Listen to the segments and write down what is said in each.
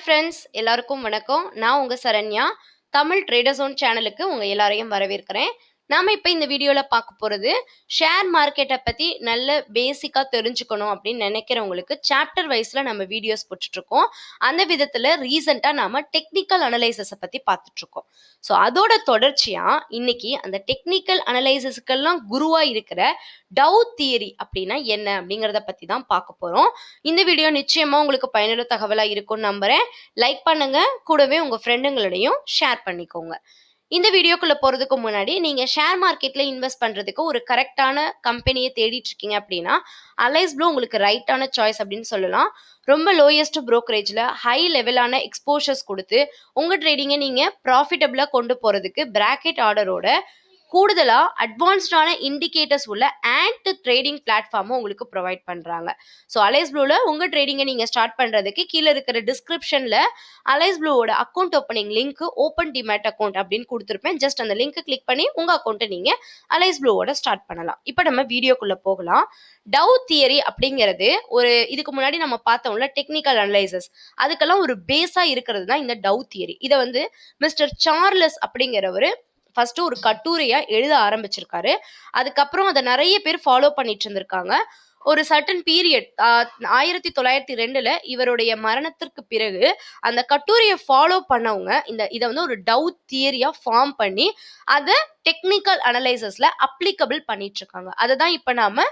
friends எல்லாருக்கும் வணக்கம் நான் உங்க சரண்யா தமிழ் ட்ரேடர் ஜோன் சேனலுக்கு உங்க எல்லாரையும் வரவேற்கிறேன் நாம இப்போ இந்த வீடியோவில் பார்க்க போகிறது ஷேர் மார்க்கெட்டை பற்றி நல்ல பேசிக்காக தெரிஞ்சுக்கணும் அப்படின்னு நினைக்கிறவங்களுக்கு சாப்டர் வைஸில் நம்ம வீடியோஸ் போட்டுட்ருக்கோம் அந்த விதத்தில் ரீசெண்டாக நாம டெக்னிக்கல் அனலைசஸை பற்றி பார்த்துட்ருக்கோம் ஸோ அதோட தொடர்ச்சியாக இன்னைக்கு அந்த டெக்னிக்கல் அனலைசஸ்க்கெல்லாம் குருவாக இருக்கிற டவு தியரி அப்படின்னா என்ன அப்படிங்கிறத பற்றி தான் பார்க்க போகிறோம் இந்த வீடியோ நிச்சயமாக உங்களுக்கு பயனுள்ள தகவலாக இருக்கும்னு நம்புகிறேன் லைக் பண்ணுங்க கூடவே உங்கள் ஃப்ரெண்டுங்களோடையும் ஷேர் பண்ணிக்கோங்க இந்த வீடியோக்குள்ள போறதுக்கு முன்னாடி நீங்க ஷேர் மார்க்கெட்ல இன்வெஸ்ட் பண்றதுக்கு ஒரு கரெக்டான கம்பெனியை தேடிட்டு இருக்கீங்க அப்படின்னா அலைஸ் ப்ளூ உங்களுக்கு ரைட்டான சாய்ஸ் அப்படின்னு சொல்லலாம் ரொம்ப லோயஸ்ட் ப்ரோக்கரேஜ்ல ஹை லெவலான எக்ஸ்போஷர்ஸ் கொடுத்து உங்க ட்ரேடிங்கை நீங்க ப்ராஃபிட்டபிளா கொண்டு போறதுக்கு பிராக்கெட் ஆர்டரோட கூடுதலா அட்வான்ஸ்டான இண்டிகேட்டர்ஸ் உள்ள ஆண்ட் ட்ரேடிங் பிளாட்ஃபார்மும் உங்களுக்கு ப்ரொவைட் பண்றாங்க ஸோ அலைஸ் ப்ளூல உங்க ட்ரேடிங்கை நீங்க ஸ்டார்ட் பண்றதுக்கு கீழே இருக்கிற டிஸ்கிரிப்ஷன்ல அலைஸ் ப்ளூவோட account opening link open demat account அப்படின்னு கொடுத்துருப்பேன் ஜஸ்ட் அந்த லிங்க் கிளிக் பண்ணி உங்க அக்கௌண்ட்டை நீங்க அலைஸ் ப்ளூவோட ஸ்டார்ட் பண்ணலாம் இப்போ நம்ம வீடியோக்குள்ள போகலாம் டவ் தியரி அப்படிங்கிறது ஒரு இதுக்கு முன்னாடி நம்ம பார்த்தோம்ல டெக்னிக்கல் அனலைசஸ் அதுக்கெல்லாம் ஒரு பேஸா இருக்கிறது தான் இந்த டவ் தியரி இதை வந்து மிஸ்டர் சார்லஸ் அப்படிங்கிறவர் ஃபர்ஸ்ட் ஒரு கட்டுரையா எழுத ஆரம்பிச்சிருக்காரு அதுக்கப்புறம் அதை நிறைய பேர் ஃபாலோ பண்ணிட்டு இருந்திருக்காங்க ஒரு சர்டன் பீரியட் ஆயிரத்தி தொள்ளாயிரத்தி ரெண்டுல இவருடைய மரணத்திற்கு பிறகு அந்த கட்டுரையை ஃபாலோ பண்ணவங்க இந்த இதை வந்து ஒரு டவு தியரியா ஃபார்ம் பண்ணி அதை டெக்னிக்கல் அனலைசஸ்ல அப்ளிகபிள் பண்ணிட்டு இருக்காங்க அதை தான் இப்போ நாம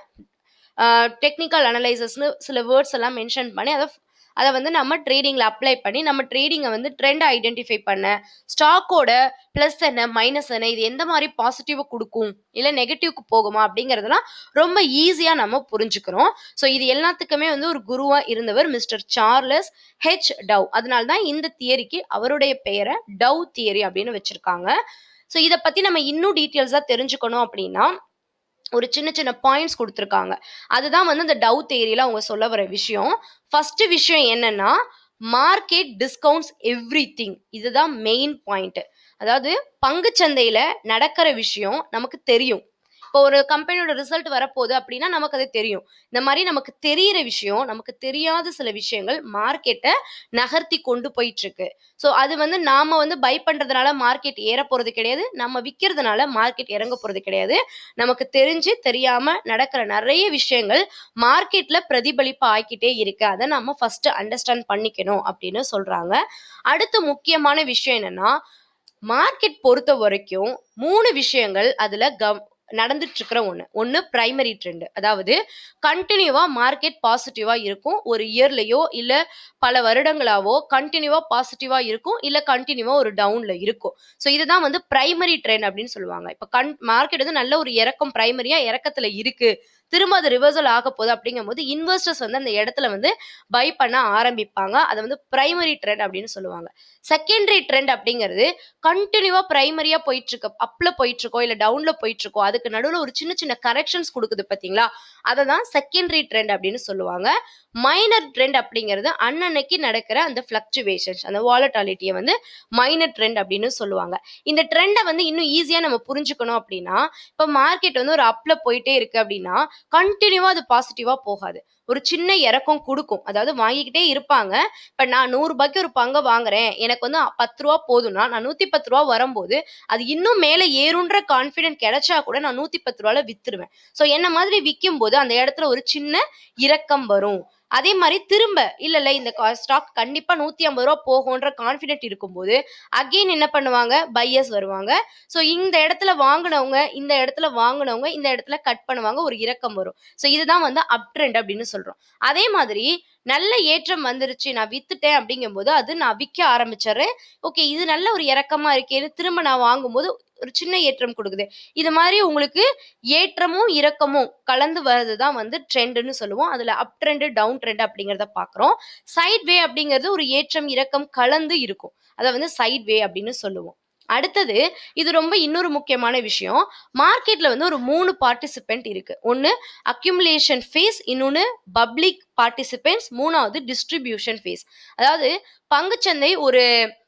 டெக்னிக்கல் அனலைசஸ்னு சில வேர்ட்ஸ் எல்லாம் மென்ஷன் பண்ணி அதை அதை வந்து நம்ம ட்ரேடிங்கில் அப்ளை பண்ணி நம்ம ட்ரேடிங்கை வந்து ட்ரெண்ட் ஐடென்டிஃபை பண்ண ஸ்டாக்கோட ப்ளஸ் என்ன மைனஸ் என்ன இது எந்த மாதிரி பாசிட்டிவை கொடுக்கும் இல்லை நெகட்டிவ்க்கு போகுமா அப்படிங்கிறதெல்லாம் ரொம்ப ஈஸியாக நம்ம புரிஞ்சுக்கிறோம் ஸோ இது எல்லாத்துக்குமே வந்து ஒரு குருவாக இருந்தவர் மிஸ்டர் சார்லஸ் ஹெச் டவ் அதனால தான் இந்த தியரிக்கு அவருடைய பெயரை டவ் தியரி அப்படின்னு வச்சுருக்காங்க ஸோ இதை பற்றி நம்ம இன்னும் டீட்டெயில்ஸாக தெரிஞ்சுக்கணும் அப்படின்னா ஒரு சின்ன சின்ன பாயிண்ட்ஸ் கொடுத்துருக்காங்க அதுதான் வந்து இந்த டவு தேரியில அவங்க சொல்ல வர விஷயம் ஃபர்ஸ்ட் விஷயம் என்னன்னா மார்க்கெட் டிஸ்கவுண்ட்ஸ் எவ்ரி திங் இதுதான் மெயின் பாயிண்ட் அதாவது பங்குச்சந்தையில நடக்கிற விஷயம் நமக்கு தெரியும் இப்போ ஒரு கம்பெனியோட ரிசல்ட் வரப்போகுது அப்படின்னா நமக்கு அது தெரியும் இந்த மாதிரி நமக்கு தெரியிற விஷயம் நமக்கு தெரியாத சில விஷயங்கள் மார்க்கெட்டை நகர்த்தி கொண்டு போயிட்டு இருக்கு ஸோ அது வந்து நாம வந்து பை பண்றதுனால மார்க்கெட் ஏற போறது கிடையாது நம்ம விற்கிறதுனால மார்க்கெட் இறங்க போறது கிடையாது நமக்கு தெரிஞ்சு தெரியாம நடக்கிற நிறைய விஷயங்கள் மார்க்கெட்ல பிரதிபலிப்பு ஆக்கிட்டே இருக்கு அதை நம்ம ஃபர்ஸ்ட் அண்டர்ஸ்டாண்ட் பண்ணிக்கணும் அப்படின்னு சொல்றாங்க அடுத்து முக்கியமான விஷயம் என்னன்னா மார்க்கெட் பொறுத்த வரைக்கும் மூணு விஷயங்கள் அதுல கம் நடந்துட்டு இருக்கிற ஒன்று ஒன்று பிரைமரி ட்ரெண்ட் அதாவது கண்டினியூவா மார்க்கெட் பாசிட்டிவா இருக்கும் ஒரு இயர்லயோ இல்லை பல வருடங்களாவோ கண்டினியூவா பாசிட்டிவா இருக்கும் இல்லை கண்டினியூவா ஒரு டவுன்ல இருக்கும் ஸோ இதுதான் வந்து பிரைமரி ட்ரெண்ட் அப்படின்னு சொல்லுவாங்க இப்போ கண் மார்க்கெட் வந்து நல்ல ஒரு இறக்கம் பிரைமரியா இறக்கத்துல இருக்கு திரும்ப அது ரிவர்சல் ஆக போகுது அப்படிங்கும் போது இன்வெஸ்டர்ஸ் வந்து அந்த இடத்துல வந்து பை பண்ண ஆரம்பிப்பாங்க அதை வந்து பிரைமரி ட்ரெண்ட் அப்படின்னு சொல்லுவாங்க செகண்டரி ட்ரெண்ட் அப்படிங்கிறது கண்டினியூவா பிரைமரியா போயிட்டு இருக்கு அப்ல போயிட்டு இருக்கோ இல்ல டவுன்ல போயிட்டு இருக்கோ அதுக்கு நடுவில் ஒரு சின்ன சின்ன கரெக்ஷன்ஸ் கொடுக்குது பாத்தீங்களா அதை தான் செகண்டரி ட்ரெண்ட் அப்படின்னு சொல்லுவாங்க மைனர் ட்ரெண்ட் அப்படிங்கிறது அன்னன்னைக்கு நடக்கிற அந்த ஃபிளக்சுவேஷன்ஸ் அந்த வாலட்டாலிட்டியை வந்து மைனர் ட்ரெண்ட் அப்படின்னு சொல்லுவாங்க இந்த ட்ரெண்டை வந்து இன்னும் ஈஸியா நம்ம புரிஞ்சுக்கணும் அப்படின்னா இப்போ மார்க்கெட் வந்து ஒரு அப்ல போயிட்டே இருக்கு அப்படின்னா கண்டினியூவா அது பாசிட்டிவா போகாது ஒரு சின்ன இறக்கம் கொடுக்கும் அதாவது வாங்கிக்கிட்டே இருப்பாங்க இப்ப நான் நூறு ரூபாய்க்கு ஒரு பங்கை வாங்குறேன் எனக்கு வந்து பத்து ரூபா போதும்னா நான் நூத்தி பத்து ரூபா வரும்போது அது இன்னும் மேல ஏறுன்ற கான்பிடன்ட் கிடைச்சா கூட நான் நூத்தி பத்து ரூபால வித்துருவேன் சோ என்ன மாதிரி விற்கும் போது அந்த இடத்துல ஒரு சின்ன இறக்கம் வரும் அதே மாதிரி திரும்ப இல்ல இல்ல இந்த ஸ்டாக் கண்டிப்பா நூத்தி ஐம்பது ரூபா போகும்ன்ற கான்பிடென்ட் இருக்கும்போது அகெயின் என்ன பண்ணுவாங்க பையர்ஸ் வருவாங்க ஸோ இந்த இடத்துல வாங்கினவங்க இந்த இடத்துல வாங்கினவங்க இந்த இடத்துல கட் பண்ணுவாங்க ஒரு இறக்கம் வரும் ஸோ இதுதான் வந்து அப் ட்ரெண்ட் அப்படின்னு சொல்றோம் அதே மாதிரி நல்ல ஏற்றம் வந்துருச்சு நான் வித்துட்டேன் அப்படிங்கும்போது அது நான் விற்க ஆரம்பிச்சிடுறேன் ஓகே இது நல்ல ஒரு இறக்கமா இருக்கேன்னு திரும்ப நான் வாங்கும்போது ஒரு சின்ன ஏற்றம் கொடுக்குது இது மாதிரி உங்களுக்கு ஏற்றமும் இறக்கமும் கலந்து வர்றது தான் வந்து ட்ரெண்டுன்னு சொல்லுவோம் அதுல அப் ட்ரெண்டு டவுன் ட்ரெண்ட் அப்படிங்கிறத பாக்குறோம் சைட் வே அப்படிங்கிறது ஒரு ஏற்றம் இறக்கம் கலந்து இருக்கும் அதை வந்து சைட் வே அப்படின்னு சொல்லுவோம் அடுத்தது இது ரொம்ப இன்னொரு முக்கியமான விஷயம் மார்க்கெட்ல வந்து ஒரு மூணு பார்ட்டிசிபென்ட் இருக்கு ஒன்னு அக்யூமுலேஷன் ஃபேஸ் இன்னொன்னு பப்ளிக் பார்ட்டிசிபென்ட்ஸ் மூணாவது டிஸ்ட்ரிபியூஷன் ஃபேஸ் அதாவது பங்குச்சந்தை ஒரு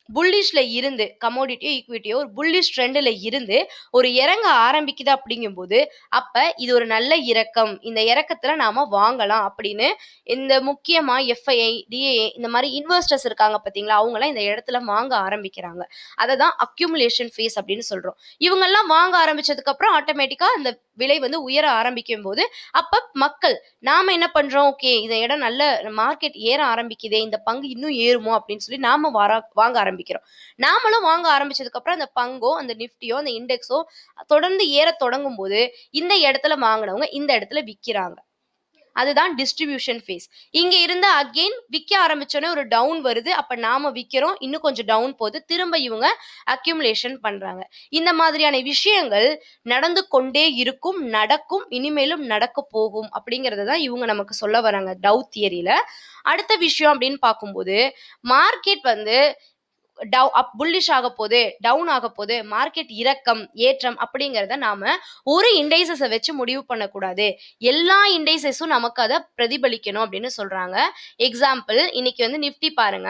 புல்லிஷ்ல இருந்து கமோடிட்டியோ ஈக்விட்டியோ ஒரு புல்லிஷ் ட்ரெண்டில் இருந்து ஒரு இறங்க ஆரம்பிக்குது அப்படிங்கும்போது அப்ப இது ஒரு நல்ல இறக்கம் இந்த இறக்கத்துல நாம வாங்கலாம் அப்படின்னு இந்த முக்கியமா எஃப்ஐஐ டிஏஏ இந்த மாதிரி இன்வெஸ்டர்ஸ் இருக்காங்க பாத்தீங்களா அவங்களாம் இந்த இடத்துல வாங்க ஆரம்பிக்கிறாங்க அதை தான் அக்யூமுலேஷன் ஃபேஸ் அப்படின்னு சொல்றோம் இவங்கெல்லாம் வாங்க ஆரம்பிச்சதுக்கு அப்புறம் ஆட்டோமேட்டிக்கா அந்த விலை வந்து உயர ஆரம்பிக்கும் போது அப்ப மக்கள் நாம என்ன பண்றோம் ஓகே இந்த இடம் நல்ல மார்க்கெட் ஏற ஆரம்பிக்குதே இந்த பங்கு இன்னும் ஏறுமோ அப்படின்னு சொல்லி நாம வர வாங்க ஆரம்பிக்கிறோம் நாமளும் வாங்க ஆரம்பிச்சதுக்கு அப்புறம் அந்த பங்கோ அந்த நிஃப்டியோ அந்த இண்டெக்ஸோ தொடர்ந்து ஏற தொடங்கும் போது இந்த இடத்துல வாங்கினவங்க இந்த இடத்துல விக்கிறாங்க அதுதான் டிஸ்ட்ரிபியூஷன் ஃபேஸ் இங்க இருந்து அகெயின் விற்க ஆரம்பிச்சோன்னே ஒரு டவுன் வருது அப்ப நாம விற்கிறோம் இன்னும் கொஞ்சம் டவுன் போகுது திரும்ப இவங்க அக்யூமுலேஷன் பண்றாங்க இந்த மாதிரியான விஷயங்கள் நடந்து கொண்டே இருக்கும் நடக்கும் இனிமேலும் நடக்க போகும் அப்படிங்கறத தான் இவங்க நமக்கு சொல்ல வராங்க டவு தியரியில அடுத்த விஷயம் அப்படின்னு பார்க்கும்போது மார்க்கெட் வந்து டவு அப் புல்லிஷ் ஆக போகுது டவுன் ஆக போகுது மார்க்கெட் இறக்கம் ஏற்றம் அப்படிங்கிறத நாம ஒரு இண்டைசஸை வச்சு முடிவு பண்ணக்கூடாது எல்லா இண்டைசஸும் நமக்கு அதை பிரதிபலிக்கணும் அப்படின்னு சொல்றாங்க எக்ஸாம்பிள் இன்னைக்கு வந்து நிஃப்டி பாருங்க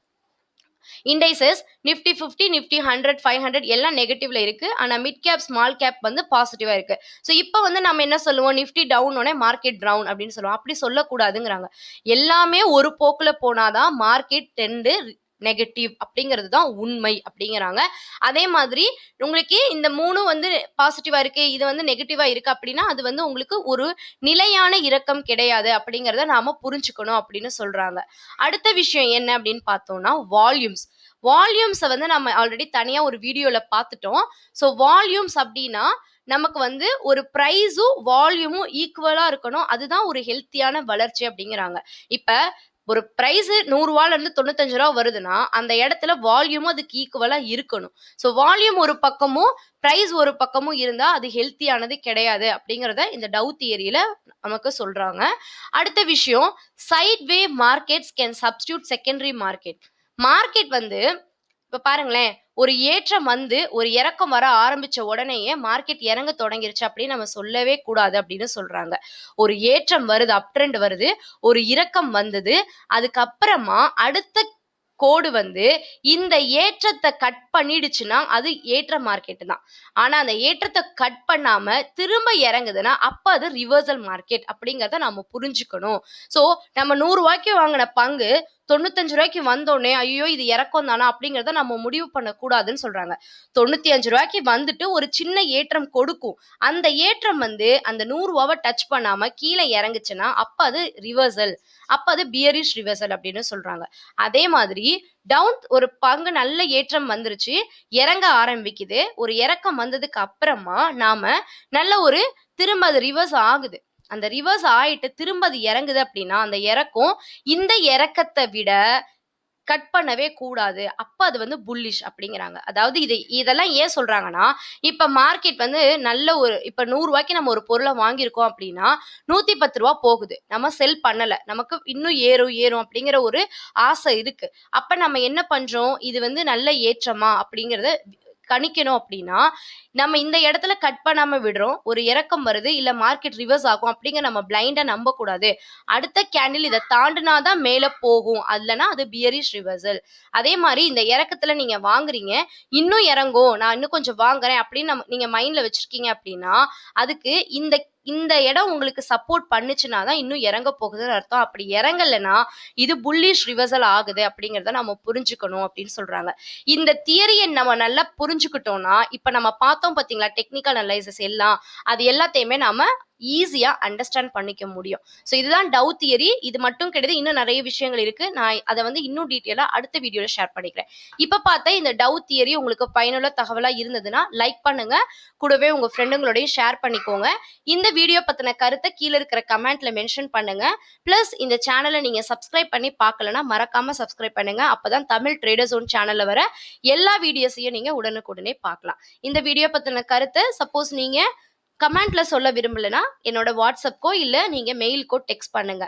indices Nifty fifty Nifty hundred five hundred எல்லாம் நெகட்டிவ்ல இருக்கு ஆனா மிட் கேப் ஸ்மால் கேப் வந்து பாசிட்டிவா இருக்கு ஸோ இப்போ வந்து நம்ம என்ன சொல்லுவோம் நிஃப்டி டவுன் உடனே மார்க்கெட் டவுன் அப்படின்னு சொல்லுவோம் அப்படி சொல்லக்கூடாதுங்கிறாங்க எல்லாமே ஒரு போக்குல போனாதான் மார்க்கெட் ட்ரெண்டு நெகட்டிவ் அப்படிங்கிறது தான் உண்மை அப்படிங்கிறாங்க அதே மாதிரி உங்களுக்கு இந்த மூணும் வந்து பாசிட்டிவா இருக்கு இது வந்து நெகட்டிவா இருக்கு அப்படின்னா அது வந்து உங்களுக்கு ஒரு நிலையான இறக்கம் கிடையாது அப்படிங்கிறத நாம புரிஞ்சுக்கணும் அப்படின்னு சொல்றாங்க அடுத்த விஷயம் என்ன அப்படின்னு பார்த்தோம்னா வால்யூம்ஸ் வால்யூம்ஸை வந்து நம்ம ஆல்ரெடி தனியா ஒரு வீடியோல பார்த்துட்டோம் ஸோ வால்யூம்ஸ் அப்படின்னா நமக்கு வந்து ஒரு ப்ரைஸும் வால்யூமும் ஈக்குவலா இருக்கணும் அதுதான் ஒரு ஹெல்த்தியான வளர்ச்சி அப்படிங்கிறாங்க இப்ப ஒரு ப்ரைஸ் நூறுரூவால இருந்து தொண்ணூத்தஞ்சு ரூபா வருதுன்னா அந்த இடத்துல வால்யூமும் அதுக்கு ஈக்குவலா இருக்கணும் ஸோ வால்யூம் ஒரு பக்கமும் ப்ரைஸ் ஒரு பக்கமும் இருந்தா அது ஹெல்த்தியானது கிடையாது அப்படிங்கிறத இந்த டவு தியரியில நமக்கு சொல்றாங்க அடுத்த விஷயம் side way markets can substitute secondary market market வந்து இப்ப பாருங்களேன் ஒரு ஏற்றம் வந்து ஒரு இறக்கம் வர ஆரம்பிச்ச உடனேயே மார்க்கெட் இறங்க தொடங்கிருச்சு அப்படின்னு நம்ம சொல்லவே கூடாது அப்படின்னு சொல்றாங்க ஒரு ஏற்றம் வருது அப் ட்ரெண்ட் வருது ஒரு இறக்கம் வந்தது அதுக்கப்புறமா அடுத்த கோடு வந்து இந்த ஏற்றத்தை கட் பண்ணிடுச்சுன்னா அது ஏற்ற மார்க்கெட் தான் ஆனா அந்த ஏற்றத்தை கட் பண்ணாம திரும்ப இறங்குதுன்னா அப்ப அது ரிவர்சல் மார்க்கெட் அப்படிங்கறத நம்ம புரிஞ்சுக்கணும் சோ நம்ம நூறு ரூபாய்க்கு வாங்கின பங்கு தொண்ணூத்தஞ்சு ரூபாய்க்கு வந்தோடனே ஐயோ இது இறக்கம் தானா அப்படிங்கறத நம்ம முடிவு பண்ணக்கூடாதுன்னு சொல்றாங்க தொண்ணூத்தி அஞ்சு ரூபாய்க்கு வந்துட்டு ஒரு சின்ன ஏற்றம் கொடுக்கும் அந்த ஏற்றம் வந்து அந்த நூறு ரூபாவை டச் பண்ணாம கீழே இறங்குச்சுன்னா அப்ப அது ரிவர்சல் அப்ப அது பியரிஷ் ரிவர்சல் அப்படின்னு சொல்றாங்க அதே மாதிரி டவுன் ஒரு பங்கு நல்ல ஏற்றம் வந்துருச்சு இறங்க ஆரம்பிக்குது ஒரு இறக்கம் வந்ததுக்கு அப்புறமா நாம நல்ல ஒரு திரும்ப அது ரிவர்ஸ் ஆகுது அந்த ரிவர்ஸ் ஆயிட்டு திரும்ப அது இறங்குது அப்படின்னா அந்த இறக்கம் இந்த இறக்கத்தை விட கட் பண்ணவே கூடாது அப்ப அது வந்து புல்லிஷ் அப்படிங்கிறாங்க அதாவது இது இதெல்லாம் ஏன் சொல்றாங்கன்னா இப்ப மார்க்கெட் வந்து நல்ல ஒரு இப்ப நூறு ரூபாய்க்கு நம்ம ஒரு பொருளை வாங்கியிருக்கோம் அப்படின்னா நூத்தி பத்து ரூபா போகுது நம்ம செல் பண்ணல நமக்கு இன்னும் ஏறும் ஏறும் அப்படிங்கிற ஒரு ஆசை இருக்கு அப்ப நம்ம என்ன பண்றோம் இது வந்து நல்ல ஏற்றமா அப்படிங்கறத கணிக்கணும் அப்படின்னா நம்ம இந்த இடத்துல கட் பண்ணாம விடுறோம் ஒரு இறக்கம் வருது இல்ல மார்க்கெட் ரிவர்ஸ் ஆகும் அப்படிங்கிற நம்ம பிளைண்டா நம்ப கூடாது அடுத்த கேண்டில் இதை தாண்டினாதான் மேல போகும் அதுலனா அது பியரிஷ் ரிவர்சல் அதே மாதிரி இந்த இறக்கத்துல நீங்க வாங்குறீங்க இன்னும் இறங்கும் நான் இன்னும் கொஞ்சம் வாங்குறேன் அப்படின்னு நம்ம நீங்க மைண்ட்ல வச்சிருக்கீங்க அப்படின்னா அதுக்கு இந்த இந்த இடம் உங்களுக்கு சப்போர்ட் பண்ணுச்சுன்னா தான் இன்னும் இறங்க போகுதுன்னு அர்த்தம் அப்படி இறங்கலைன்னா இது புல்லிஷ் ரிவர்சல் ஆகுது அப்படிங்கிறத நம்ம புரிஞ்சுக்கணும் அப்படின்னு சொல்றாங்க இந்த தியரியை நம்ம நல்லா புரிஞ்சுக்கிட்டோம்னா இப்ப நம்ம பார்த்தோம் பாத்தீங்களா டெக்னிக்கல் அனலைசஸ் எல்லாம் அது எல்லாத்தையுமே நாம ஈஸியா அண்டர்ஸ்டாண்ட் பண்ணிக்க முடியும் ஸோ இதுதான் டவு தியரி இது மட்டும் கிடையாது இன்னும் நிறைய விஷயங்கள் இருக்கு நான் அதை வந்து இன்னும் டீட்டெயிலா அடுத்த வீடியோல ஷேர் பண்ணிக்கிறேன் இப்ப பார்த்தா இந்த டவு தியரி உங்களுக்கு பயனுள்ள தகவலா இருந்ததுன்னா லைக் பண்ணுங்க கூடவே உங்க ஃப்ரெண்டுங்களோடையும் ஷேர் பண்ணிக்கோங்க இந்த வீடியோ பத்தின கருத்தை கீழே இருக்கிற கமெண்ட்ல மென்ஷன் பண்ணுங்க பிளஸ் இந்த சேனலை நீங்க சப்ஸ்கிரைப் பண்ணி பார்க்கலனா மறக்காம சப்ஸ்கிரைப் பண்ணுங்க அப்பதான் தமிழ் ட்ரேடர் ஜோன் சேனல்ல வர எல்லா வீடியோஸையும் நீங்க உடனுக்குடனே பார்க்கலாம் இந்த வீடியோ பத்தின கருத்தை சப்போஸ் நீங்க கமெண்ட்ல சொல்ல விரும்பலனா என்னோட வாட்ஸ்அப்க்கோ இல்ல நீங்க மெயிலுக்கோ டெக்ஸ்ட் பண்ணுங்க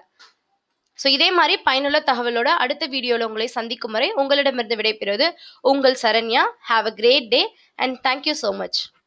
ஸோ இதே மாதிரி பயனுள்ள தகவலோட அடுத்த வீடியோவில் உங்களை சந்திக்கும் வரை உங்களிடமிருந்து விடைபெறுவது உங்கள் Saranya have a great day and thank you so much